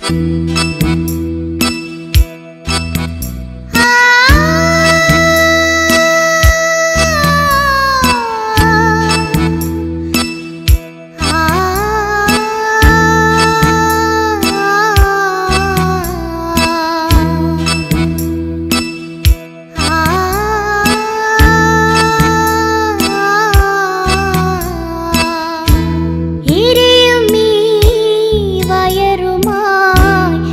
എരിയുമീ വയറുമായി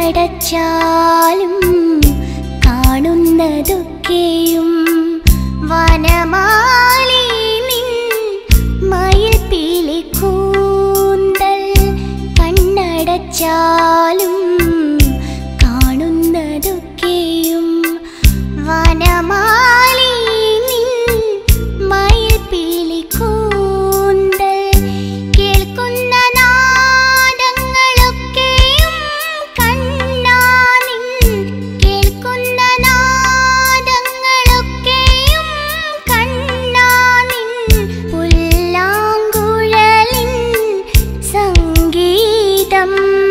കണ്ണടച്ചാലും കാണുന്നതൊക്കെയും വനമാലി നിൻ മയിൽ പീലി കൂന്തൽ കണ്ണടച്ചാലും കാണുന്നതൊക്കെയും വനമാലി നിൻ മയിൽ പീലി കൂന്തൽ കേൾക്കുന്ന നാദങ്ങളൊക്കെയും കണ്ണാനിൻ കേൾക്കുന്ന നാദങ്ങളൊക്കെയും കണ്ണാനിൻ പുല്ലാങ്കുഴലിൻ സംഗീതം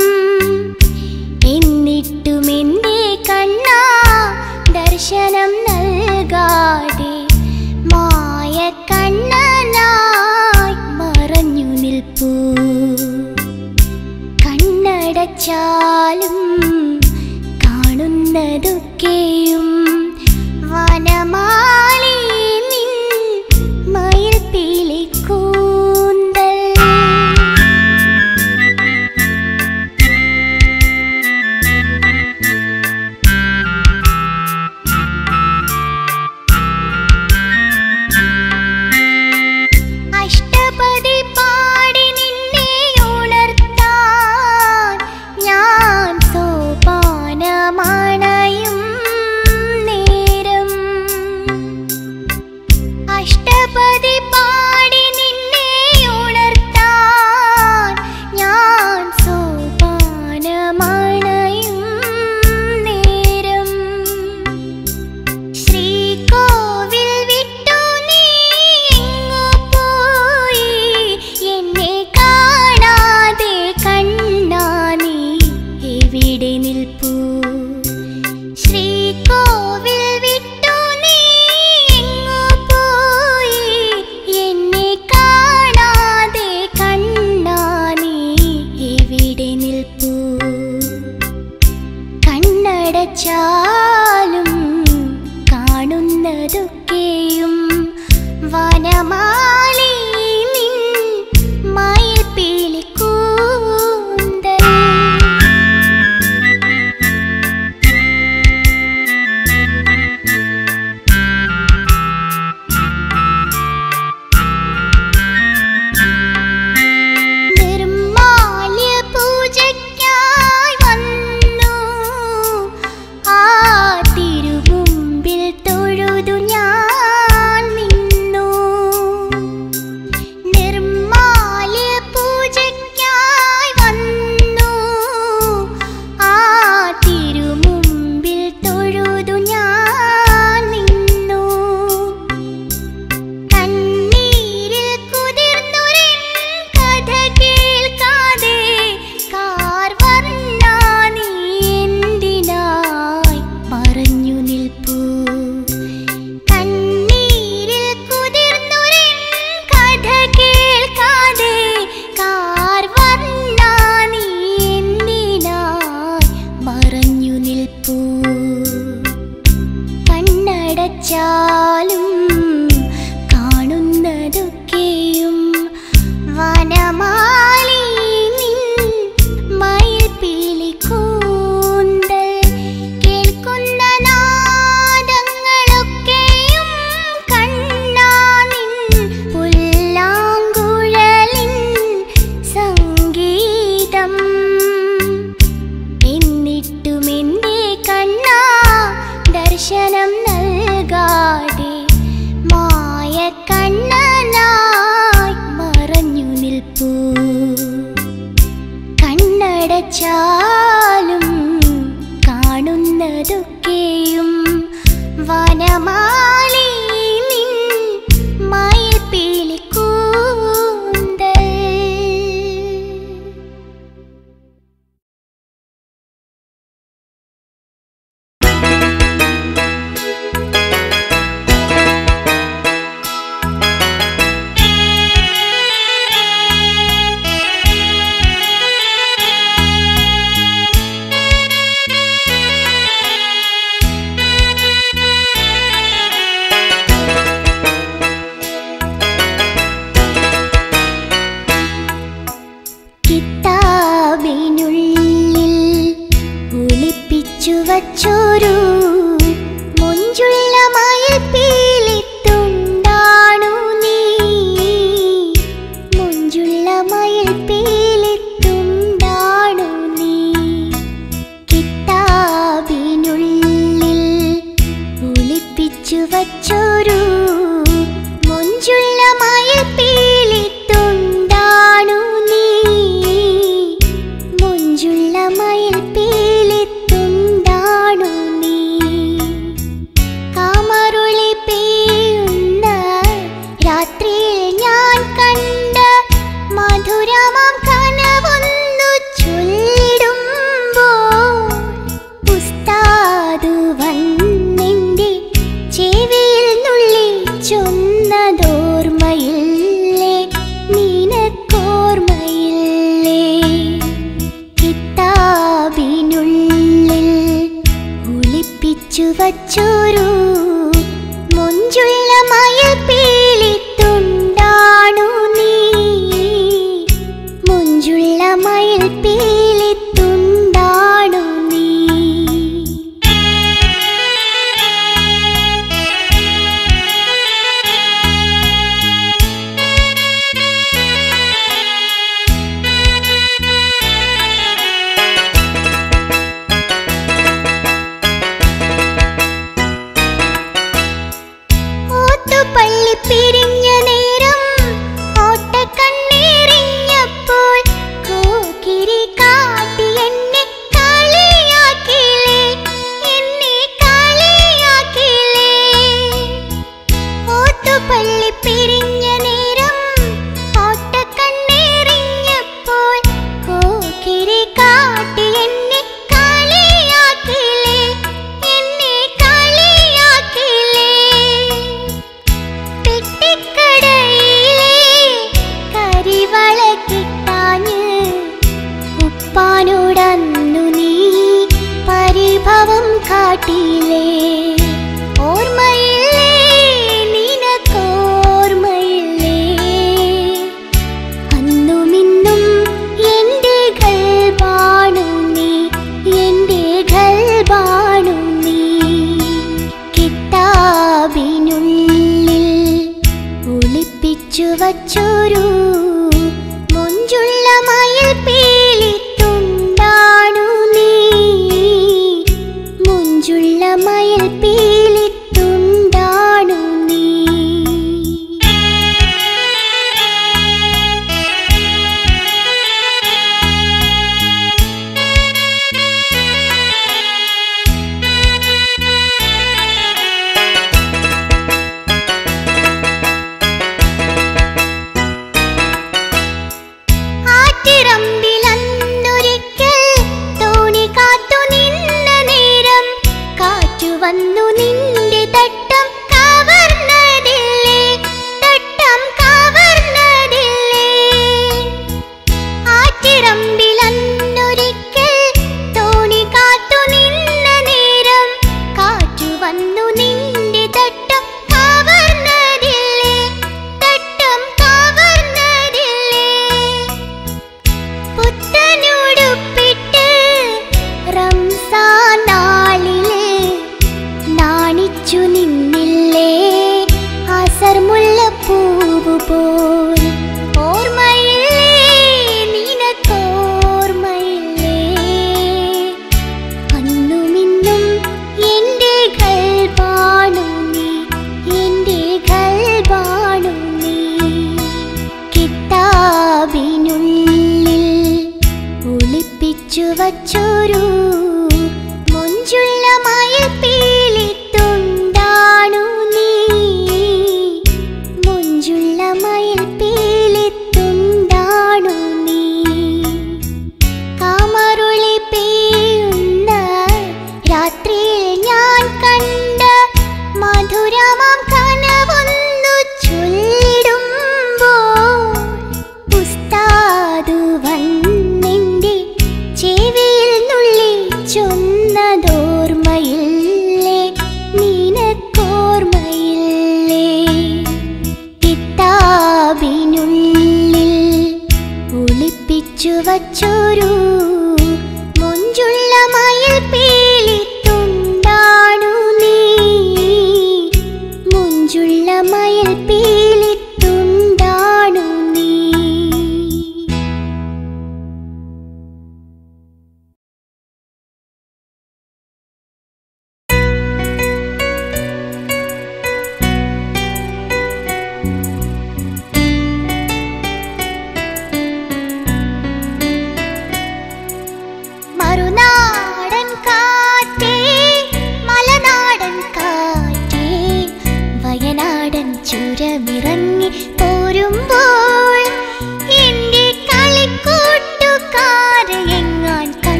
എന്നിട്ടുമെന്തേ കണ്ണാ ദർശനം നൽകാതെ മായ കണ്ണനായി മറഞ്ഞു നിൽപ്പൂ കണ്ണടച്ചാലും കാണുന്നതൊക്കെയും വനമാലി നിൻ മയിൽ പീലി കൂന്തൽ അഷ്ടപതി പാടി നിന്നെ ഉണർത്താൻ ഞാൻ സോപാനമണയും നേരം അഷ്ടപതി പാടി നിന്നെ ഉണർത്താൻ ഞാൻ സോപാനമണയും നേരം ശ്രീകോവിൽ വിട്ടു നീ എങ്ങു പോയി എന്നെ കാണാതെ കണ്ണാ നീ എവിടെ നിൽപ്പൂ ശ്രീകോവിൽ വിട്ടു നീ എങ്ങു പോയി എന്നെ കാണാതെ കണ്ണാ നീ എവിടെ നിൽപ്പൂ കണ്ണടച്ചാലും കാണുന്നതൊക്കെയും വനമാലി നിൻ മയിൽ പീലി കൂന്തൽ നിർമ്മാല്യ പൂജയ്ക്കായി വന്നു ആ തിരുമുമ്പിൽ തൊഴുതു ഞാൻ നിന്നു വച്ചൊരു മുഞ്ചുള്ള മയിൽപ്പീലിത്തുണ്ടാണു നീ മുഞ്ചുള്ള മയിൽപ്പീലിത്തുണ്ടാണു നീ കിതാബിനുള്ളിൽ ഒളിപ്പിച്ചു വച്ചൊരു മുഞ്ചുള്ള മയിൽപ്പീലിത്തുണ്ടാണു നീ മുഞ്ചുള്ള മയിൽപ്പീലിത്തുണ്ടാണു നീ കാമറുളി പെയ്യുന്ന രാത്രിയിൽ ഞാൻ കണ്ട മധുരമാം കനവൊന്നു ചൊല്ലിടുമ്പോൾ ഉസ്താദു വന്നെന്റെ ചെവിയിൽ നുള്ളി ചൊന്നതോർമ്മയില്ലേ നിനക്കോർമ്മയില്ലേ കിതാബിനുള്ളിൽ ഒളിപ്പിച്ചു വച്ചൊരു മുഞ്ചുള്ള മയിൽപ്പീലിത്തുണ്ടാണു നീ മുഞ്ചുള്ള മയിൽപ്പീലിത്തുണ്ടാണു നീ ഓത്തുപള്ളി പിരിഞ്ഞ നേരം ഓട്ടക്കണ്ണീറിഞ്ഞപ്പോൾ കോക്കിരി കാട്ടി എന്നെ കളിയാക്കിലേ എന്നെ കളിയാക്കിലേ ഓത്തുപള്ളി പിരിഞ്ഞ നേരം ഓട്ടക്കണ്ണീറിഞ്ഞപ്പോൾ കോക്കിരി കാട്ടി എന്നെ കളിയാക്കിലേ എന്നെ കളിയാക്കിലേ പെട്ടിക്കടയിലെ കരിവള കിട്ടാഞ്ഞ് ഉപ്പാനോടന്നു നീ പരിഭവം കാട്ടിയില്ലേ ഓർമ്മയില്ലേ നിനക്കോർമ്മയില്ലേ അന്നുമിന്നും എൻ്റെ ഗൾബാണു നീ എൻ്റെ ഗൾബാണു നീ കിതാബിനുള്ളിൽ ഒളിപ്പിച്ചു വച്ചൊരു മുഞ്ചുള്ള മയിൽപ്പീലിത്തുണ്ടാണു നീ മുഞ്ചുള്ള മയിൽപ്പീലിത്തുണ്ടാണു നീ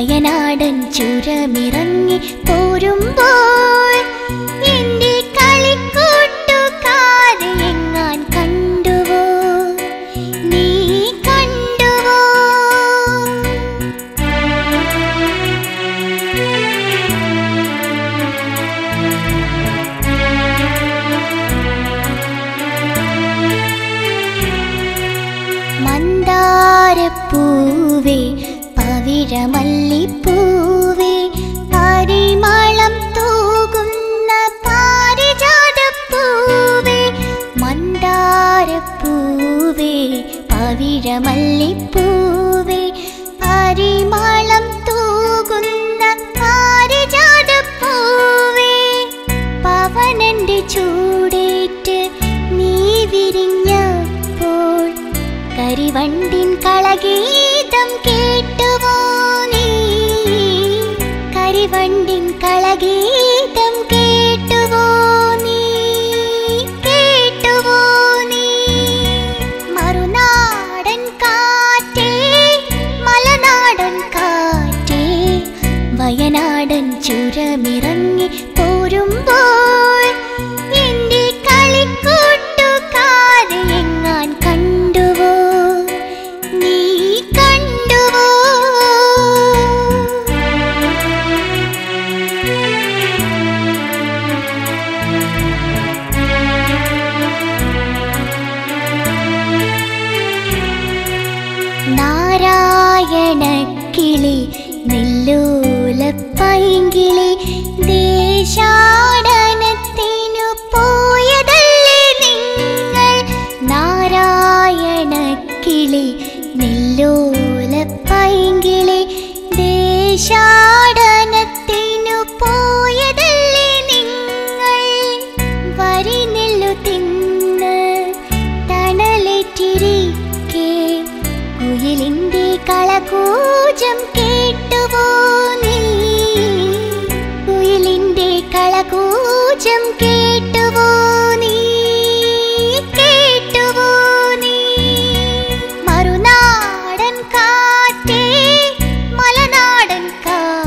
വയനാടൻ ചുരമിറങ്ങി പോരുമ്പോൾ എന്റെ കളിക്കൂട്ടുകാരെ എങ്ങാൻ കണ്ടുവോ നീ കണ്ടുവോ മന്ദാരപ്പൂവേ പവിഴമല്ലിപ്പൂവേ പരിമളം തൂകുന്ന പാരിജാതപ്പൂവേ മന്ദാരപ്പൂവേ പവിഴമല്ലിപ്പൂവേ പരിമളം തൂകുന്ന പാരിജാതപ്പൂവേ പവനന്റെ ചൂടേറ്റ് നീ വിരിഞ്ഞപ്പോൾ കരിവണ്ടിൻ കളഗീതം കേട്ടുവോ നീ കരിവണ്ടിൻ കളഗീതം കേട്ടുവോ നീ കേട്ടുവോ നീ മറുനാടൻ കാറ്റേ മലനാടൻ കാറ്റേ വയനാടൻ ചുരമിറങ്ങി പോരുമ്പോൾ എന്റെ കളിക്കൂട്ടുകാരെ എങ്ങാൻ കണ്ടുവോ നീ കണ്ടുവോ നാരായണക്കിളി നെല്ലൂലപ്പൈങ്കിളി ദേശാടനത്തിനു പോയതല്ലേ നിങ്ങൾ നാരായണക്കിളി നെല്ലൂലപ്പൈങ്കിളി ദേശാടനത്തിനു പോയതല്ലേ നിങ്ങൾ വരി നെല്ലു തിന്ന് തണലേറ്റിരിക്കേ കുയിലിന്റെ കളകൂജം കേട്ടുവോ നീ കുയിലിന്റെ കളകൂജം കേട്ടുവോ നീ കേട്ടുവോ നീ മറുനാടൻ കാറ്റേ മലനാടൻ കാറ്റേ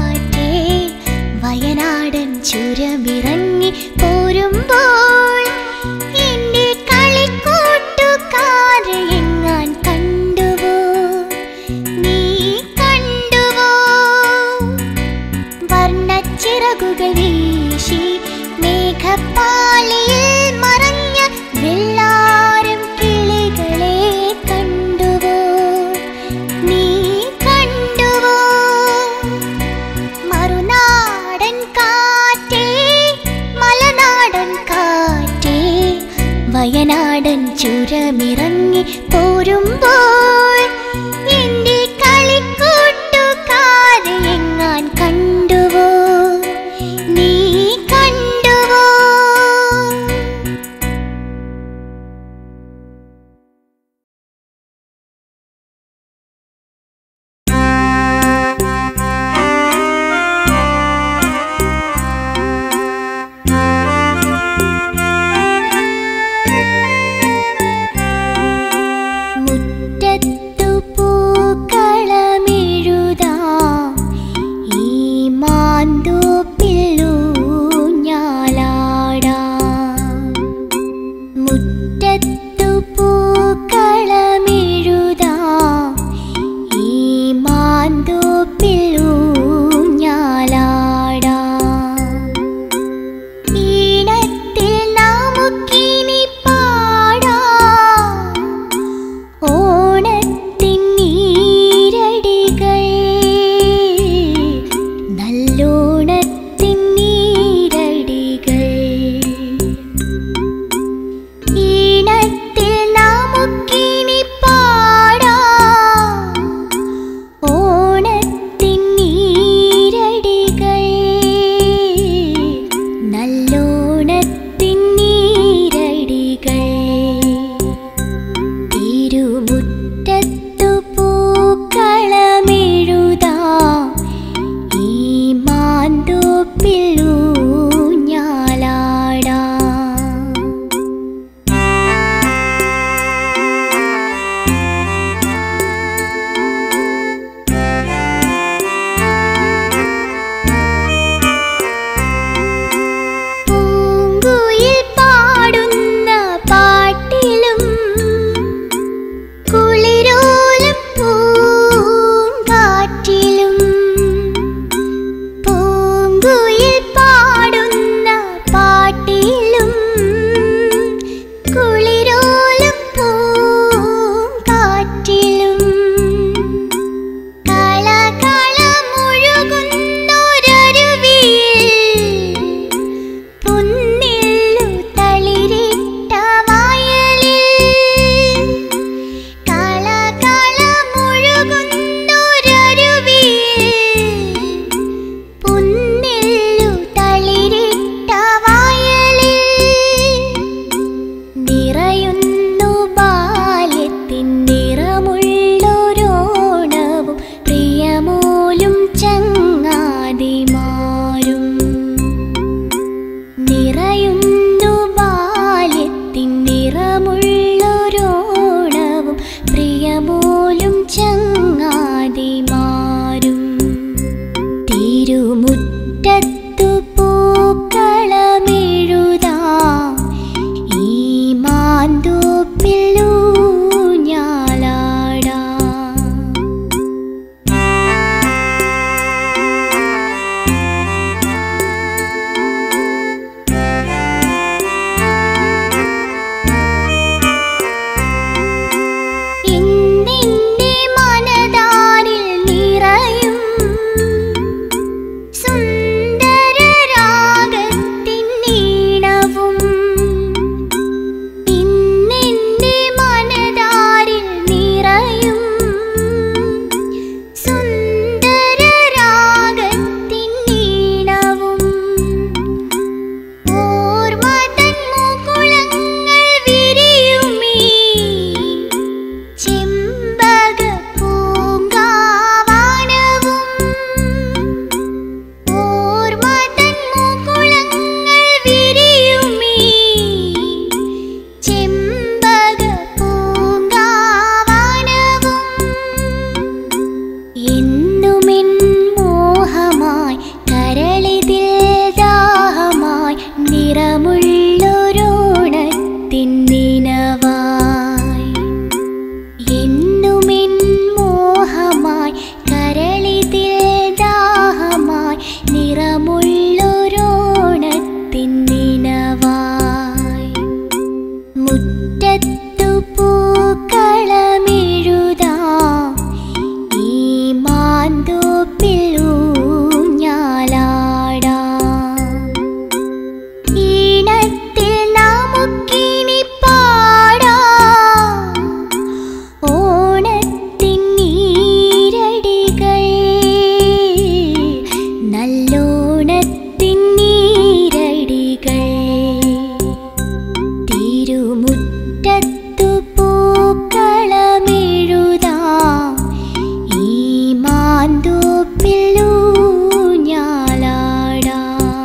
മാന്തോപ്പില്ലൂ ഞാലാടാ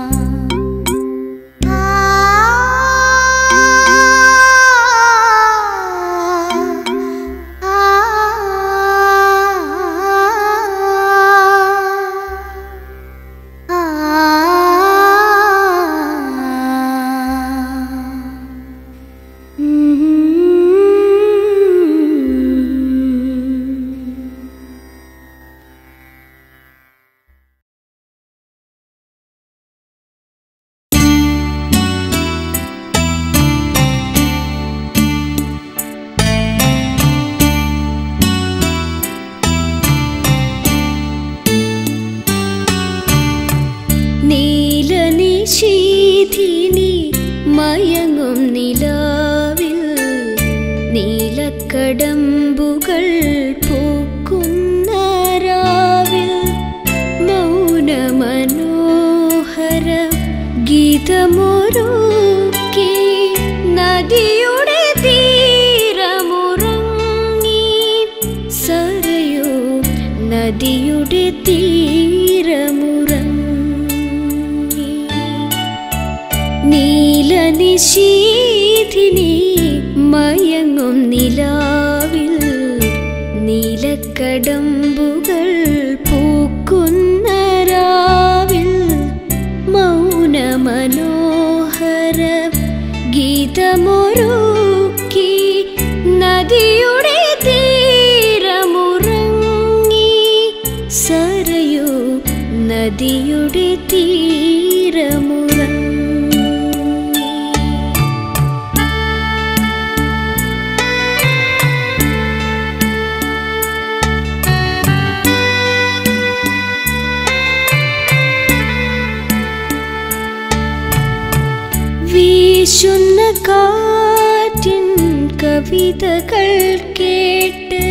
നീലനിശീധിനി മയങ്ങും നിലാവിൽ നീലക്കടമ്പുകൾ പൂക്കുന്ന രാവിൽ മൗനമനോഹര ഗീതമൊരുക്കി നദിയുടെ തീരമുറങ്ങി സരയോ നദിയുടെ തീരമുറങ്ങി നീലനിശീധിനി മയങ്ങും നിലാവിൽ നീലക്കടമ്പുകൾ പൂക്കുന്ന രാവിൽ മൗനമനോഹര ഗീതമൊരുക്കി നദിയുടെ തീരമുറങ്ങി സരയോ നദിയുടെ തീരമുറങ്ങി വീശുന്ന കാറ്റിൻ കവിതകൾ കേട്ട്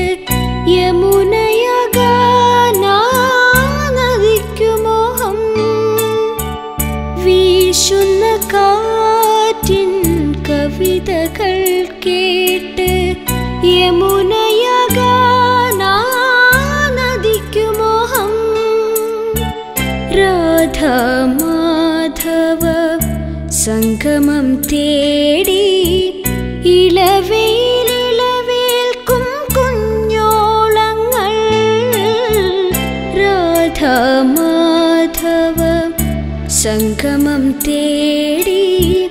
യമുനയകാനദിക്കുമോഹം വീശുന്ന കാറ്റിൻ കവിതകൾ കേട്ട് യമുനയകാനദിക്കുമോഹം രാധാമാധവ സംഗമം തേടി ഇളവേലിളവേൽക്കും കുഞ്ഞോളങ്ങൾ രാധാമാധവ സംഗമം തേടി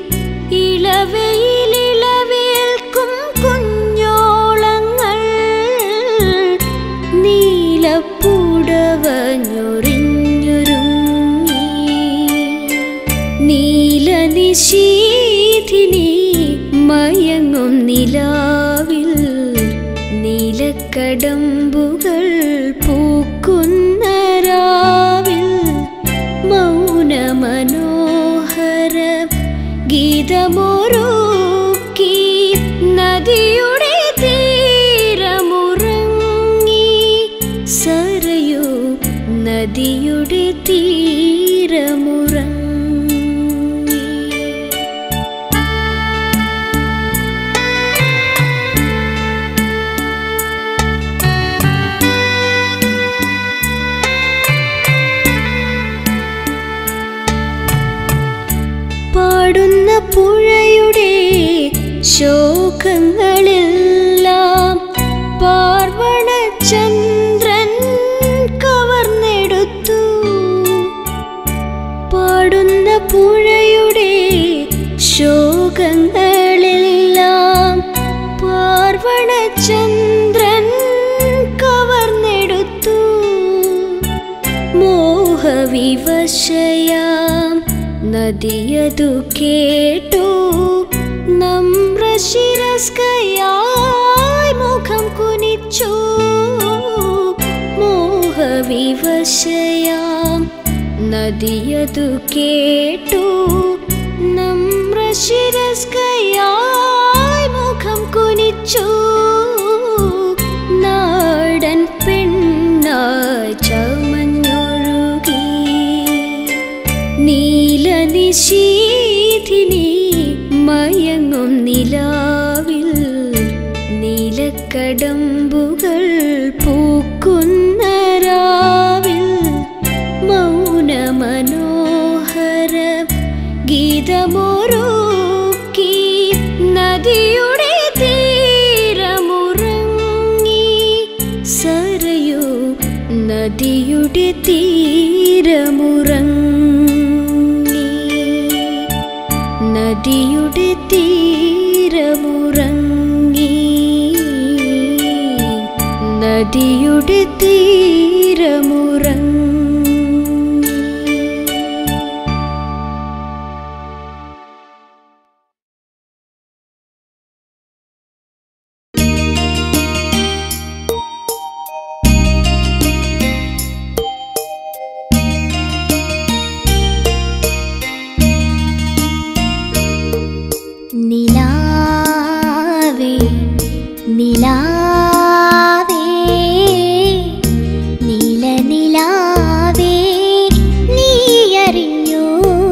ഇളവയിലിളവേൽക്കും കുഞ്ഞോളങ്ങൾ നീലപ്പുടവഞ്ഞൊറിഞ്ഞൊരുങ്ങി നീലനിശീധിനി മയങ്ങും നിലാവിൽ നീലക്കടമ്പുകൾ പൂക്കുന്ന രാവിൽ മൗനമനോഹര ഗീതമൊരുക്കി നദിയുടെ തീരമുറങ്ങി സരയോ നദിയുടെ തീരമുറങ്ങി പാടുന്ന പുഴയുടെ ശോകങ്ങളെല്ലാം പാർവണചന്ദ്രൻ കവർന്നെടുത്തു പാടുന്ന പുഴയുടെ ശോകങ്ങളെല്ലാം പാർവണചന്ദ്രൻ കവർന്നെടുത്തു മോഹവിവശയാം നദിയതു കേട്ടു നമ്രശിരസ്കയായി മുഖം കുനിച്ചു മോഹവിവശയാം നദിയതു കേട്ടു നമ്രശിരസ്കയായി മുഖം കുനിച്ചു നാടൻ പെണ്ണായി ചമഞ്ഞൊഴുകി നീലനിശീധിനി മയങ്ങും നിലാവിൽ നീലക്കടമ്പുകൾ പൂക്കുന്ന രാവിൽ തീരമുറങ്ങി നദിയുടെ തീരമുറങ്ങി നദിയുടെ തീരമുറങ്ങി നിലാവേ നിലാവേ നീല നിലാവേ നീ അറിഞ്ഞോ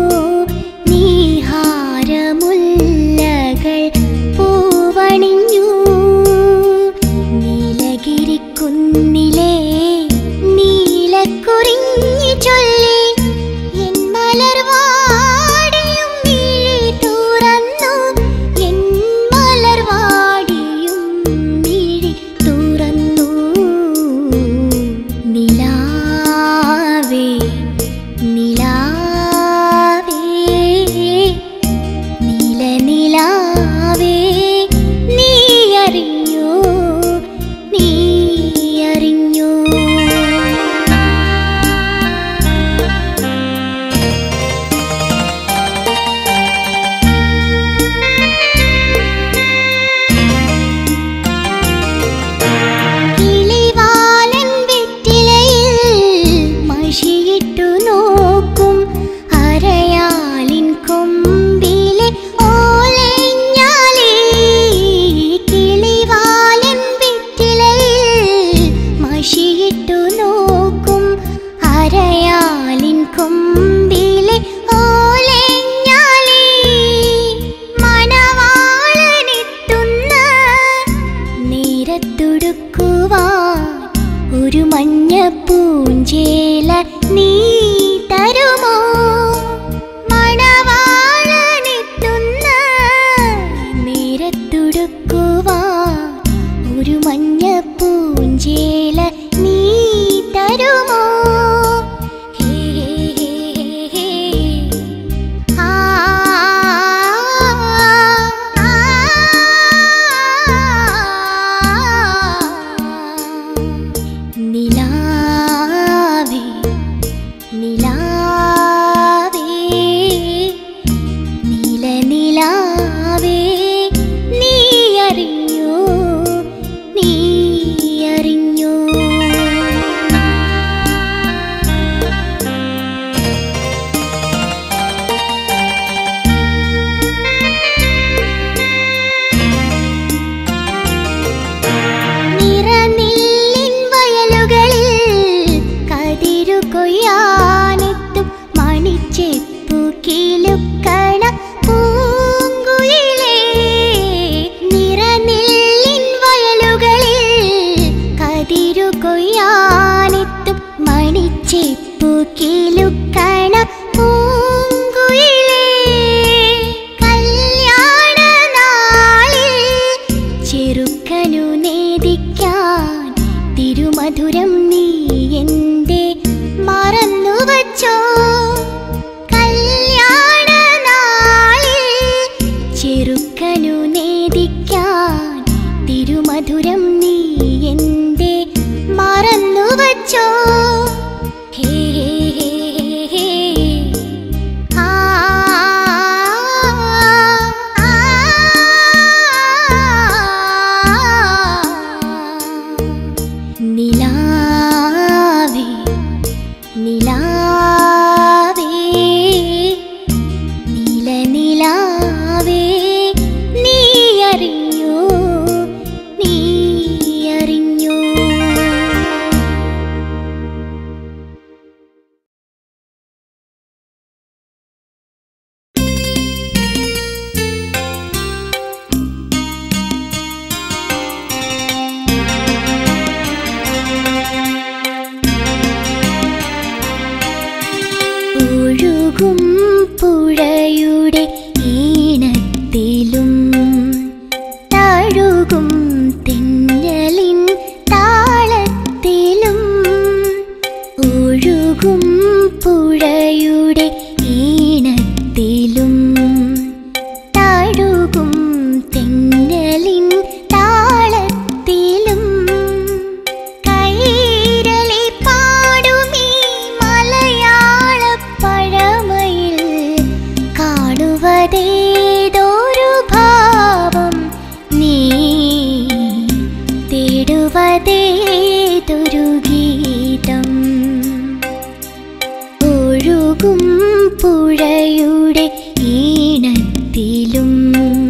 നീഹാരമുല്ലകൾ പൂവണിഞ്ഞു നീലഗിരിക്കുന്നിലേ നീലക്കുറിഞ്ഞി ചൊല്ലി എൻ മലർവാടിയും മിഴി തുറന്നു എൻ മലർവാടിയും മിഴി തുറന്നു നിലാവേ നിലാവേ നീല നിലാവേ നീ അറിഞ്ഞോ നീ അറിഞ്ഞോ കിളിവാലൻ വെറ്റിലയിൽ മഷിയിട്ടു നോക്കും അരയാലിൻ കൊമ്പിലെ ഓലഞ്ഞാലേ കിളിവാലൻ വെറ്റിലയിൽ മഷിയിട്ടു നോക്കും അരയാലിൻ കൊമ്പിലെ ഓലഞ്ഞാലേ മണവാളനെത്തുന്ന നേരത്തൊടുക്കുവാൻ ഒരു മഞ്ഞ പൂഞ്ചേല നീ തരുമോ മണവാളനെത്തുന്ന നേരത്തൊടുക്കുവാൻ ഒരു മഞ്ഞ പൂഞ്ചേല നീ തരുമോ ഹേ ഹേ ഹേ ഹേ ആ നിലാവേ നിലാവേ നീല നിലാവേ നീ അറിഞ്ഞോ നീ അറിഞ്ഞോ നിറനില്ലിൻ വയലുകളിൽ കതിരു കൊയ്യാനെത്തും മണിച്ചെപ്പു കിലുക്കണ പൂങ്കുയിലേ നിറനില്ലിൻ വയലുകളിൽ കതിരു കൊയ്യാനെത്തും മണിച്ചെപ്പു കിലുക്കണ പൂങ്കുയിലേ കല്യാണ നാളിൽ ചെറുക്കനു നേദിക്കാൻ തിരുമധുരം നീ എന്റെ മറന്നു വച്ചോ കല്യാണ നാളിൽ ചെറുക്കനു നേദിക്കാൻ തിരുമധുരം നീ എന്റെ മറന്നു വച്ചോ ഹേ ഹേ ഹേ ഹേ ആ നിലാവേ നിലാവേ നീല നിലാവേ നീ അറിഞ്ഞോ നീ അറിഞ്ഞോ ും ഒഴുകും പുഴയുടെ ഈണത്തിലും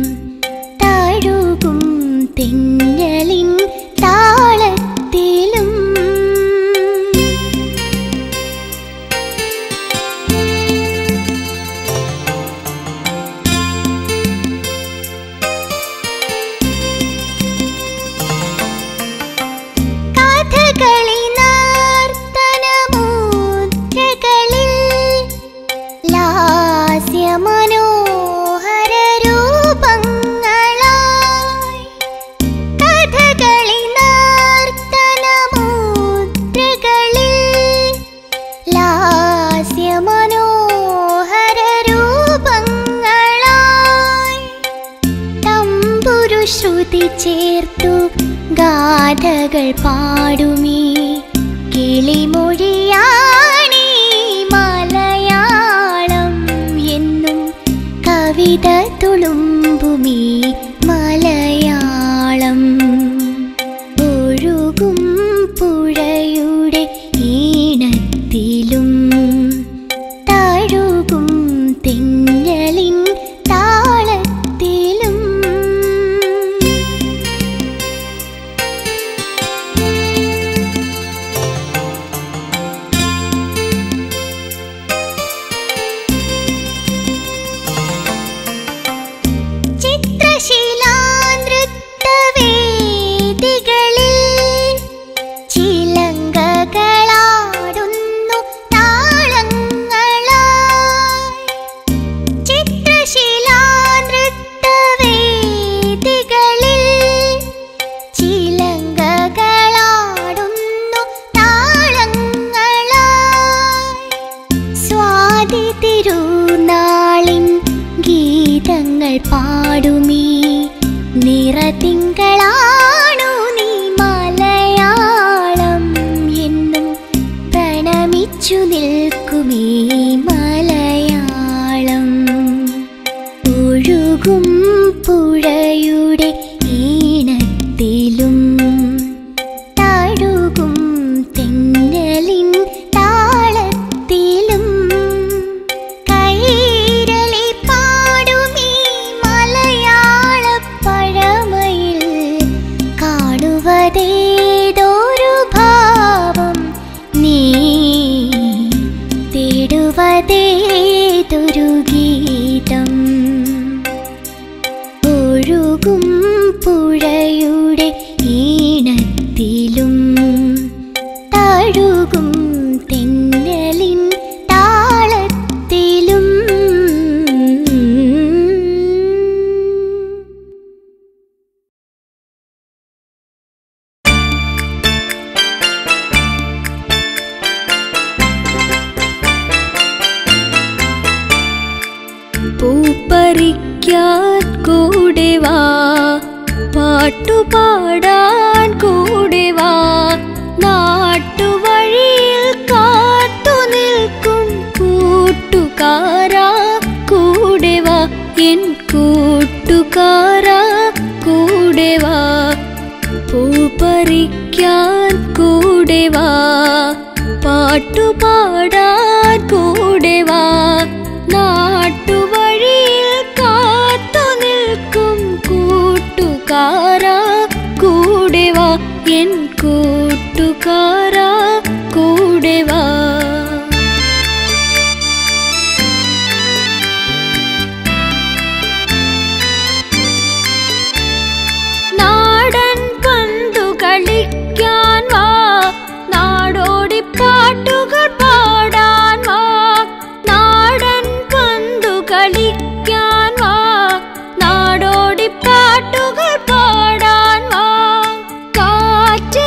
തഴുകും തെന്നലിൻ താളത്തിലും കഥകളി നർത്തനമുദ്രകളിൽ ലാസ്യമനോഹര രൂപങ്ങളായി കഥകളി നർത്തനമുദ്രകളിൽ ലാസ്യമനോഹര രൂപങ്ങളായി തമ്പുരു ശ്രുതി ചേർത്തു ഗാഥകൾ പാടുമീ കിളിമൊഴിയാണീ മലയാളം എന്നും കവിത തുളുമ്പുമീ മലയാളം ഒഴുകും പുഴയുടെ ഈണത്തിലും തഴുകും തെന്നലിൻ താളത്തിലും ചിത്രശിലാനൃത്തവേദികളിൽ ചിലങ്കകളാടുന്നു താളങ്ങളായി ചിത്രശിലാനൃത്തവേദികളിൽ ചിലങ്കകളാടുന്നു താളങ്ങളായി സ്വാതി തിരുനാളിൻ ഗീതങ്ങൾ പാടുമീ നിറതിങ്കളാണു നീ മലയാളം എന്നും പ്രണമിച്ചു നിൽക്കുമീ മലയാളം ഒഴുകും പുഴയുടെ ഈണത്തിലും തഴുകും തെന്നലിൻ താളത്തിലും കൈരളി പാടുമീ മലയാള പഴമയിൽ കാണുവതേതൊരു ഭാവം നീ തേടുവതേതൊരു ഗീതം ഒഴുകും പുഴയുടെ ഈണത്തിലും തഴുകും തെന്നലിൻ താളത്തിലും പൂപ്പറിക്കാൻ കൂടെ വാ പാട്ടുപാടാൻ കൂടെ വാ നാട്ടുവഴിയിൽ കാത്തു നിൽക്കും കൂട്ടുകാരാ കൂടെ വാ എൻ കൂട്ടുകാരാ കൂടെ വാ പൂപ്പറിക്കാൻ കൂടെ വാ പാട്ടുപാടാൻ കൂടെ വാ നാട്ടുവഴിയിൽ കാത്തു നിൽക്കും കൂട്ടുകാരാ കൂടെ വാ എൻ കൂട്ടുകാരാ കൂടെ വാ നാടൻ പന്തു കളിക്കാൻ വാ നാടോടി പാട്ടുകൾ പാടാൻ വാ നാടൻ പന്തു കളിക്കാൻ വാ നാടോടി പാട്ടുകൾ പാടാൻ വാ കാറ്റ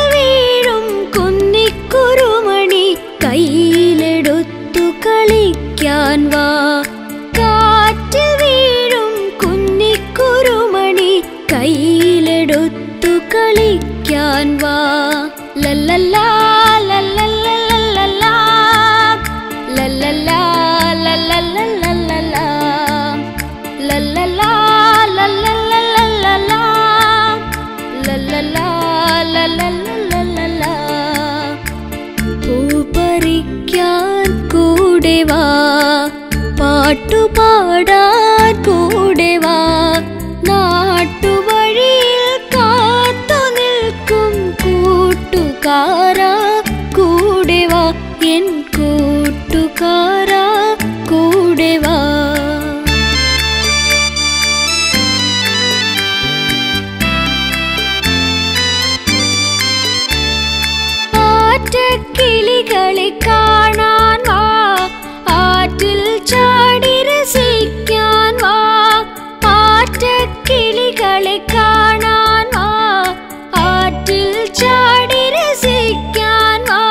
കൂടെ വാ പാട്ടുപാടാൻ കൂടെ വാ നാട്ടുവഴിയിൽ കാത്തു നിൽക്കും കൂട്ടുകാരാ കൂടെ വാ എൻ കൂട്ടുകാരാ കൂടെ വാ ആറ്റക്കിളികളെ കാണാൻ വാ ആറ്റിൽ ചാടി രസിക്കാൻ വാ ആറ്റക്കിളികളെ കാണാൻ വാ ആറ്റിൽ ചാടി രസിക്കാൻ വാ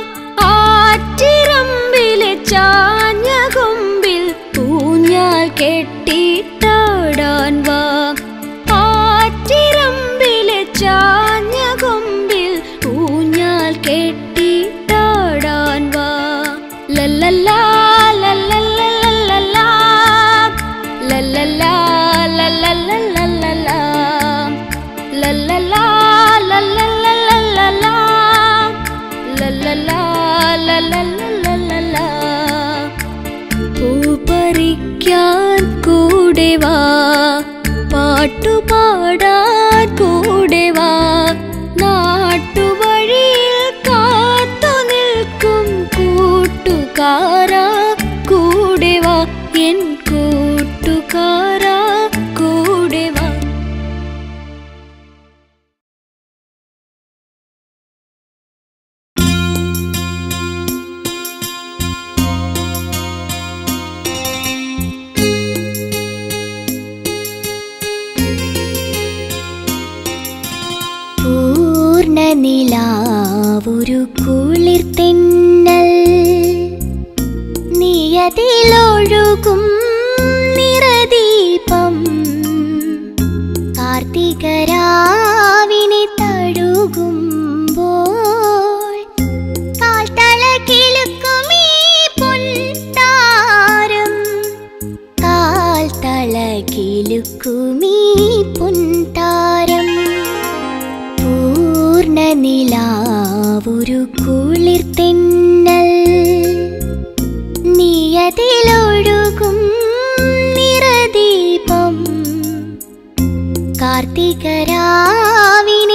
ആറ്റിറമ്പിലെ ചാഞ്ഞ കൊമ്പിൽ ഊഞ്ഞാൽ കെട്ടിട്ടാടാൻ വാ ആറ്റിറമ്പിലെ ചാഞ്ഞ കൊമ്പിൽ ഊഞ്ഞാൽ കെട്ടിട്ടാടാൻ വാ ലല്ലല്ലാ ലല്ലല്ലല്ലല്ലല്ലാ ലല്ലല്ലാ ലല്ലല്ലല്ലല്ലല്ലാ ലല്ലല്ലാ ലല്ലല്ലല്ലല്ലല്ലാ ലല്ലല്ലാ ലല്ലല്ലല്ലല്ലല്ലാ പൂപ്പറിക്കാൻ കൂടെ വാ പാട്ടുപാടാൻ കൂടെ വാ നാട്ടുവഴിയിൽ കാത്തു നിൽക്കും കൂട്ടുകാരാ കൂടെ വാ എൻ കൂട്ടുകാരാ കൂടെ വാ പൂർണ്ണനിലാവൊരു കുളിർ തെന്നൽ നിയതിലൊഴുകും നിറദീപം കാർത്തികരാവിനെ തഴുകുമ്പോൾ കാൽത്തളകിലുക്കുമീ പൊൻതാരം കാൽത്തളകിലുക്കുമീ പൊൻതാരം പൂർണ്ണനിലാവൊരു കുളിർ തെന്നൽ നിയതിലൊഴുകും നിറദീപം കാർത്തികരാവിനെ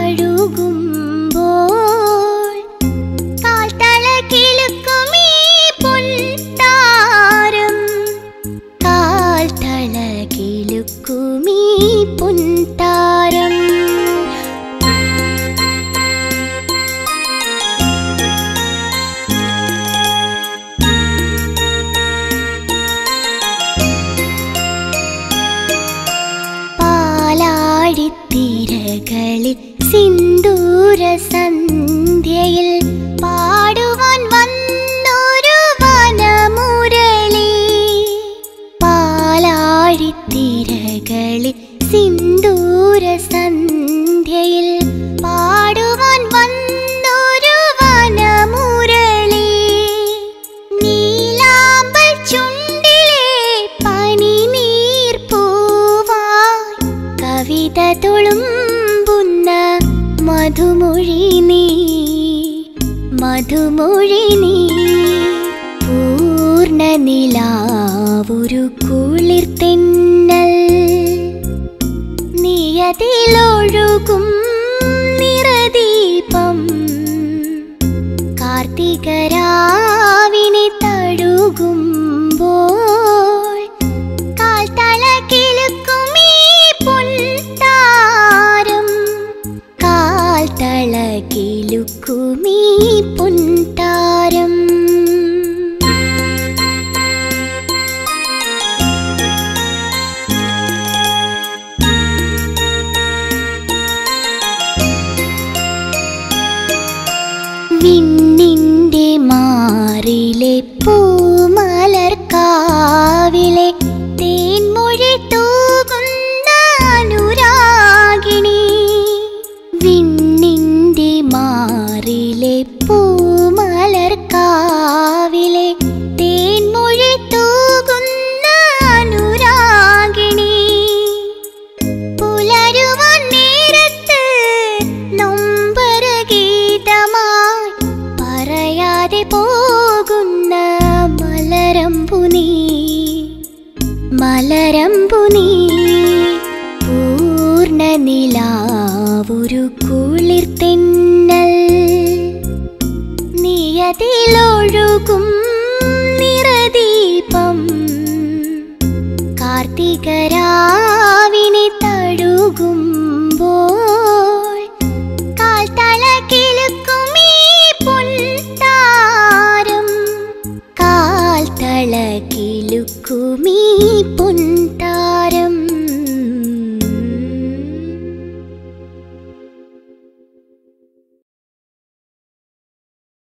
തഴുകുമ്പോൾ കാൽത്തളകിലുക്കുമീ പൊൻതാരം കാൽത്തളകിലുക്കുമീ പൊൻതാരം പാലാഴിത്തിരകളിൽ സിന്ദൂര സന്ധ്യയിൽ പാടുവാൻ വന്നൊരു വനമുരളി പാലാഴിത്തിരകളിൽ സിന്ദൂര സന്ധ്യയിൽ പാടുവാൻ വന്നൊരു വനമുരളി നീലാമ്പൽ ചുണ്ടിലെ പനിനീർ പൂവായി കവിത തുളുമ്പുന്ന മധുമൊഴി നീ മധുമൊഴി നീ പൂർണ്ണനിലാവൊരു കുളിർ തെന്നൽ നിയതിലൊഴുകും നിറദീപം കാർത്തികരാവിനെ തഴുകുമ്പോൾ കാൽത്തളകിലുക്കുമീ പൊൻതാരം കാൽത്തളകിലുക്കുമീ പൊൻതാരം വിണ്ണിന്റെ മാറിലെ പൂമലർക്കാവിലെ തേൻമൊഴി തൂകുന്ന അനുരാഗിണി വിണ്ണിന്റെ മാറിലെ പൂമലർക്കാവിലെ തേൻമൊഴി തൂകുന്ന അനുരാഗിണി പുലരുവാൻ നേരത്ത് നൊമ്പരഗീതമായി പറയാതെ പോകുന്ന നീ മലരമ്പു നീ പൂർണ്ണ നിലാവൊരു കുളിർ തെന്നൽ നീയതിലൊഴുകും നിറദീപം കാർത്തികരാവിനെ തഴുകുമ്പോൾ കാൽത്തള കിലുക്കുമീ പൊൻതാരം കാൽത്തള കിലുക്കുമീ പൊൻതാരം